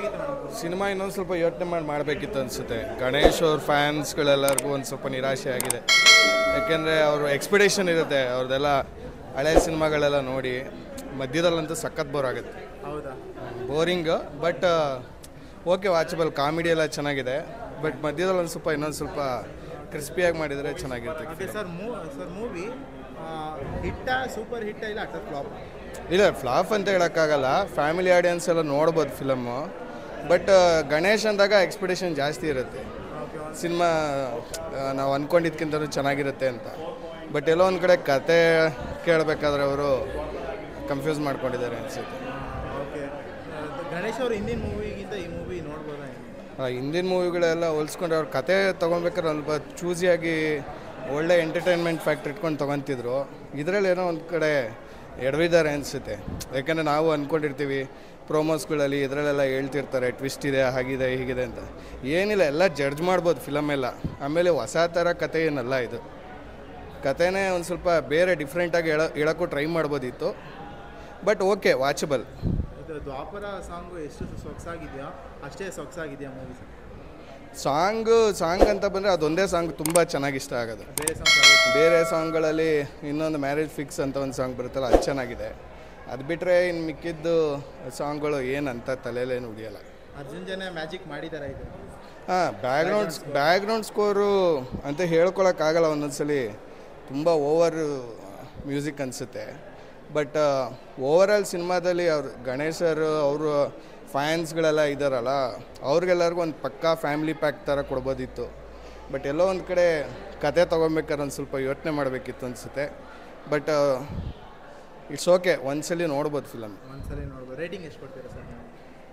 ಹೇಗಿತ್ತು madam cinema ಇನ್ನೊಂದು ಸ್ವಲ್ಪ ಯೋಚನೆ ಮಾಡಿ ಮಾಡಬೇಕಿತ್ತು ಅನಿಸುತ್ತೆ ಗಣೇಶ್ ಅವ್ರ ಫ್ಯಾನ್ಸ್ಗಳೆಲ್ಲರಿಗೂ ಒಂದು ಸ್ವಲ್ಪ ನಿರಾಶೆ ಆಗಿದೆ ಯಾಕೆಂದರೆ ಅವರು ಎಕ್ಸ್ಪೆಕ್ಟೇಷನ್ ಇರುತ್ತೆ ಅವ್ರದ್ದೆಲ್ಲ ಹಳೆ ಸಿನಿಮಾಗಳೆಲ್ಲ ನೋಡಿ ಮಧ್ಯದಲ್ಲಂತೂ ಸಖತ್ ಬೋರ್ ಆಗುತ್ತೆ ಹೌದಾ boring but okay watchable comedy ಎಲ್ಲ ಚೆನ್ನಾಗಿದೆ ಬಟ್ ಮಧ್ಯದಲ್ಲಿ ಒಂದು ಸ್ವಲ್ಪ ಇನ್ನೊಂದು ಸ್ವಲ್ಪ ಕ್ರಿಸ್ಪಿಯಾಗಿ ಮಾಡಿದರೆ ಚೆನ್ನಾಗಿರುತ್ತೆ ಓಕೆ ಸರ್ ಮೂ ಸರ್ ಮೂವಿ ಹಿಟ್ಟ ಸೂಪರ್ ಹಿಟ್ಟ ಇಲ್ಲ ಅಟ್ಟ ಫ್ಲಾಪ್ ಇಲ್ಲ ಫ್ಲಾಪ್ ಅಂತ ಹೇಳೋಕ್ಕಾಗಲ್ಲ ಫ್ಯಾಮಿಲಿ ಆಡಿಯನ್ಸ್ ಎಲ್ಲ ನೋಡ್ಬೋದು ಫಿಲಮ್ಮು ಬಟ್ ಗಣೇಶ್ ಅಂದಾಗ ಎಕ್ಸ್ಪೆಕ್ಟೇಷನ್ ಜಾಸ್ತಿ ಇರುತ್ತೆ ಓಕೆ ಸಿನಿಮಾ ನಾವು ಅಂದ್ಕೊಂಡಿದ್ಕಿಂತಲೂ ಚೆನ್ನಾಗಿರುತ್ತೆ ಅಂತ ಬಟ್ ಎಲ್ಲೋ ಒಂದು ಕಡೆ ಕತೆ ಕೇಳಬೇಕಾದ್ರೆ ಅವರು ಕನ್ಫ್ಯೂಸ್ ಮಾಡ್ಕೊಂಡಿದ್ದಾರೆ ಅನಿಸುತ್ತೆ ಓಕೆ ಗಣೇಶ್ ಅವರು ಹಿಂದಿನ ಮೂವಿಗಿಂತ ಈ ಮೂವಿ ನೋಡ್ಬೋದಾ ಹೇಗೆ? ಹಿಂದಿನ ಮೂವಿಗಳೆಲ್ಲ ಹೋಲಿಸ್ಕೊಂಡ್ರೆ ಅವ್ರ ಕತೆ ತೊಗೊಬೇಕಾದ್ರೆ ಸ್ವಲ್ಪ ಚೂಸಿಯಾಗಿ ಒಳ್ಳೆ ಎಂಟರ್ಟೈನ್ಮೆಂಟ್ ಫ್ಯಾಕ್ಟ್ರ್ ಇಟ್ಕೊಂಡು ತೊಗೊತಿದ್ರು ಇದರಲ್ಲಿ ಏನೋ ಒಂದು ಕಡೆ ಎಡವಿದ್ದಾರೆ ಅನಿಸುತ್ತೆ ಯಾಕಂದರೆ ನಾವು ಅಂದ್ಕೊಂಡಿರ್ತೀವಿ ಪ್ರೋಮೋಸ್ಗಳಲ್ಲಿ ಇದರಲ್ಲೆಲ್ಲ ಹೇಳ್ತಿರ್ತಾರೆ ಟ್ವಿಸ್ಟ್ ಇದೆ ಹಾಗಿದೆ ಹೀಗಿದೆ ಅಂತ ಏನಿಲ್ಲ ಎಲ್ಲ ಜಡ್ಜ್ ಮಾಡ್ಬೋದು ಫಿಲಮ್ ಎಲ್ಲ ಆಮೇಲೆ ಹೊಸ ಥರ ಕತೆ ಏನಲ್ಲ ಇದು ಕತೆನೇ ಒಂದು ಸ್ವಲ್ಪ ಬೇರೆ ಡಿಫ್ರೆಂಟಾಗಿ ಹೇಳ ಹೇಳೋಕ್ಕೂ ಟ್ರೈ ಮಾಡ್ಬೋದಿತ್ತು ಬಟ್ ಓಕೆ ವಾಚಬಲ್ ಇದು ದ್ವಾಪರ ಸಾಂಗು ಎಷ್ಟು ಸೊಗಸಾಗಿದೆಯೋ ಅಷ್ಟೇ ಸೊಗಸಾಗಿದೆಯಾ ಮೂವಿ ಸರ್ ಸಾಂಗು ಸಾಂಗ್ ಅಂತ ಬಂದರೆ ಅದೊಂದೇ ಸಾಂಗ್ ತುಂಬ ಚೆನ್ನಾಗಿ ಇಷ್ಟ ಆಗೋದು ಬೇರೆ ಸಾಂಗ್ ಬೇರೆ ಸಾಂಗ್ಗಳಲ್ಲಿ ಇನ್ನೊಂದು ಮ್ಯಾರೇಜ್ ಫಿಕ್ಸ್ ಅಂತ ಒಂದು ಸಾಂಗ್ ಬರುತ್ತಲ್ಲ ಅದು ಚೆನ್ನಾಗಿದೆ ಅದು ಬಿಟ್ಟರೆ ಇನ್ನು ಮಿಕ್ಕಿದ್ದು ಸಾಂಗ್ಗಳು ಏನಂತ ತಲೆಯಲ್ಲೇನು ಉಳಿಯಲ್ಲ ಅರ್ಜುನ್ ಜನ ಮ್ಯಾಜಿಕ್ ಮಾಡಿದ್ದಾರೆ ಇದು ಹಾಂ ಬ್ಯಾಕ್ಗ್ರೌಂಡ್ ಬ್ಯಾಕ್ಗ್ರೌಂಡ್ ಸ್ಕೋರು ಅಂತ ಹೇಳ್ಕೊಳಕ್ಕಾಗಲ್ಲ ಒಂದೊಂದ್ಸಲಿ ತುಂಬ ಓವರ್ ಮ್ಯೂಸಿಕ್ ಅನಿಸುತ್ತೆ ಬಟ್ ಓವರಾಲ್ ಸಿನಿಮಾದಲ್ಲಿ ಅವ್ರು ಗಣೇಶ್ ಸರ್ ಅವರು ಫ್ಯಾನ್ಸ್ಗಳೆಲ್ಲ ಇದ್ದಾರಲ್ಲ ಅವ್ರಿಗೆಲ್ಲರಿಗೂ ಒಂದು ಪಕ್ಕಾ ಫ್ಯಾಮಿಲಿ ಪ್ಯಾಕ್ ಥರ ಕೊಡ್ಬೋದಿತ್ತು ಬಟ್ ಎಲ್ಲೋ ಒಂದು ಕಡೆ ಕತೆ ತೊಗೊಬೇಕಾದ್ರೆ ಒಂದು ಸ್ವಲ್ಪ ಯೋಚನೆ ಮಾಡಬೇಕಿತ್ತು ಅನಿಸುತ್ತೆ ಬಟ್ ಇಟ್ಸ್ ಓಕೆ ಒಂದ್ಸಲಿ ನೋಡ್ಬೋದು ಫಿಲಮ್ ಒಂದ್ಸಲಿ ನೋಡ್ಬೋದು ರೇಟಿಂಗ್ ಎಷ್ಟು ಕೊಡ್ತೀರಾ ಸರ್ ನೀವು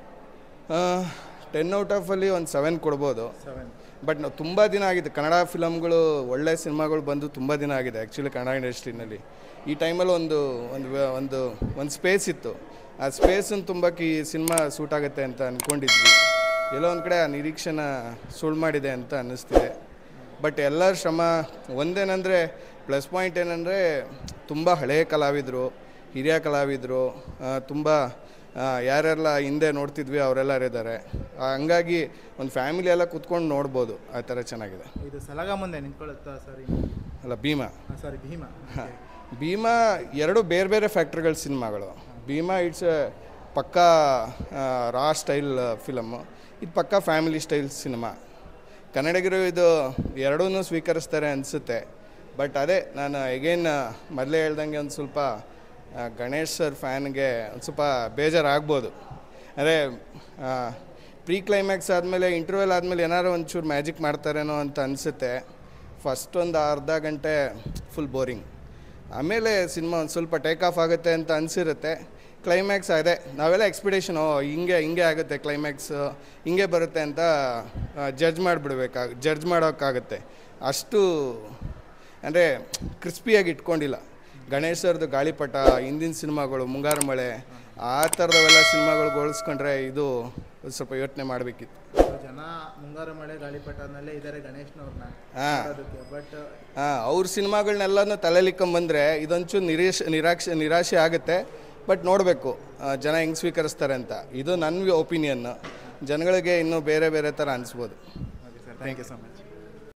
ಟೆನ್ ಔಟ್ ಆಫಲ್ಲಿ ಒಂದು ಸೆವೆನ್ ಕೊಡ್ಬೋದು ಸೆವೆನ್ ಬಟ್ ನಾವು ತುಂಬ ದಿನ ಆಗಿದೆ ಕನ್ನಡ ಫಿಲಮ್ಗಳು ಒಳ್ಳೆ ಸಿನಿಮಾಗಳು ಬಂದು ತುಂಬ ದಿನ ಆಗಿದೆ ಆ್ಯಕ್ಚುಲಿ ಕನ್ನಡ ಇಂಡಸ್ಟ್ರಿನಲ್ಲಿ ಈ ಟೈಮಲ್ಲಿ ಒಂದು ಒಂದು ವ- ಒಂದು ಒಂದು ಸ್ಪೇಸ್ ಇತ್ತು ಆ ಸ್ಪೇಸನ್ನು ತುಂಬಕ್ಕೆ ಈ ಸಿನಿಮಾ ಸೂಟ್ ಆಗುತ್ತೆ ಅಂತ ಅಂದ್ಕೊಂಡಿದ್ವಿ ಎಲ್ಲೋ ಒಂದು ಕಡೆ ಆ ನಿರೀಕ್ಷೆನ ಸುಳ್ಳು ಮಾಡಿದೆ ಅಂತ ಅನ್ನಿಸ್ತಿದೆ ಬಟ್ ಎಲ್ಲರ ಶ್ರಮ ಒಂದೇನೆಂದರೆ ಪ್ಲಸ್ ಪಾಯಿಂಟ್ ಏನಂದರೆ ತುಂಬ ಹಳೆಯ ಕಲಾವಿದರು ಹಿರಿಯ ಕಲಾವಿದರು ತುಂಬ ಯಾರೆಲ್ಲ ಹಿಂದೆ ನೋಡ್ತಿದ್ವಿ ಅವರೆಲ್ಲ ಇದ್ದಾರೆ ಹಂಗಾಗಿ ಒಂದು ಫ್ಯಾಮಿಲಿ ಎಲ್ಲ ಕುತ್ಕೊಂಡು ನೋಡ್ಬೋದು ಆ ಥರ ಚೆನ್ನಾಗಿದೆ ಇದು ಸಲಗ ಮುಂದೆ ನಿಂತ್ಕೊಳ್ಳುತ್ತಾ ಸರ್ ಅಲ್ಲ ಭೀಮಾ ಸಾರಿ ಭೀಮಾ ಭೀಮಾ ಎರಡು ಬೇರೆ ಬೇರೆ ಫ್ಯಾಕ್ಟ್ರಿಗಳ ಸಿನಿಮಾಗಳು ಭೀಮಾ ಇಟ್ಸ್ ಪಕ್ಕಾ ರಾ ಸ್ಟೈಲ್ ಫಿಲಮ್ಮು ಇದು ಪಕ್ಕಾ ಫ್ಯಾಮಿಲಿ ಸ್ಟೈಲ್ ಸಿನಿಮಾ ಕನ್ನಡಿಗರು ಇದು ಎರಡೂ ಸ್ವೀಕರಿಸ್ತಾರೆ ಅನಿಸುತ್ತೆ ಬಟ್ ಅದೇ ನಾನು ಎಗೇನ್ ಮೊದಲೇ ಹೇಳ್ದಂಗೆ ಒಂದು ಸ್ವಲ್ಪ ಆ, ಗಣೇಶ್ ಸರ್ ಫ್ಯಾನ್ಗೆ ಒಂದು ಸ್ವಲ್ಪ ಬೇಜಾರಾಗ್ಬೋದು ಅದೇ ಪ್ರೀ ಕ್ಲೈಮ್ಯಾಕ್ಸ್ ಆದಮೇಲೆ ಇಂಟರ್ವೆಲ್ ಆದಮೇಲೆ ಏನಾದ್ರು ಒಂಚೂರು ಮ್ಯಾಜಿಕ್ ಮಾಡ್ತಾರೇನೋ ಅಂತ ಅನಿಸುತ್ತೆ ಫಸ್ಟ್ ಒಂದು ಅರ್ಧ ಗಂಟೆ ಫುಲ್ ಬೋರಿಂಗ್ ಆಮೇಲೆ ಸಿನಿಮಾ ಒಂದು ಸ್ವಲ್ಪ ಟೇಕ್ ಆಫ್ ಆಗುತ್ತೆ ಅಂತ ಅನಿಸಿರುತ್ತೆ ಕ್ಲೈಮ್ಯಾಕ್ಸ್ ಅದೇ ನಾವೆಲ್ಲ ಎಕ್ಸ್ಪೆಕ್ಟೇಷನ್ ಓ ಹಿಂಗೆ ಹಿಂಗೆ ಆಗುತ್ತೆ ಕ್ಲೈಮ್ಯಾಕ್ಸ್ ಹಿಂಗೆ ಬರುತ್ತೆ ಅಂತ ಜಡ್ಜ್ ಮಾಡಿಬಿಡ್ಬೇಕಾಗ ಜಡ್ಜ್ ಮಾಡೋಕ್ಕಾಗುತ್ತೆ ಅಷ್ಟು ಅಂದರೆ ಕ್ರಿಸ್ಪಿಯಾಗಿ ಇಟ್ಕೊಂಡಿಲ್ಲ ಗಣೇಶ್ ಸರ್ದು ಗಾಳಿಪಟ ಹಿಂದಿನ ಸಿನಿಮಾಗಳು ಮುಂಗಾರು ಮಳೆ ಆ ಥರದವೆಲ್ಲ ಸಿನಿಮಾಗಳು ಹೋಲಿಸ್ಕೊಂಡ್ರೆ ಇದು ಒಂದ್ ಸ್ವಲ್ಪ ಯೋಚನೆ ಮಾಡಬೇಕಿತ್ತು ಜನ ಮುಂಗಾರು ಮಳೆ ಗಾಳಿಪಟನಲ್ಲೇ ಇದ್ದಾರೆ ಗಣೇಶ್ನವ್ರನ್ನ ಹಾ. ಅದಕ್ಕೆ ಬಟ್ ಹಾಂ ಅವ್ರ ಸಿನಿಮಾಗಳನ್ನೆಲ್ಲನೂ ತಲೆಲಿಕ್ಕೊಂಬಂದರೆ ಇದೊಂಚೂರು ನಿರೀಶ್ ನಿರಾಕ್ಷೆ ನಿರಾಶೆ ಆಗುತ್ತೆ ಬಟ್ ನೋಡಬೇಕು ಜನ ಹೆಂಗೆ ಸ್ವೀಕರಿಸ್ತಾರೆ ಅಂತ ಇದು ನನ್ನ ಒಪಿನಿಯನ್ನು ಜನಗಳಿಗೆ ಇನ್ನೂ ಬೇರೆ ಬೇರೆ ಥರ ಅನಿಸ್ಬೋದು okay sir thank you so much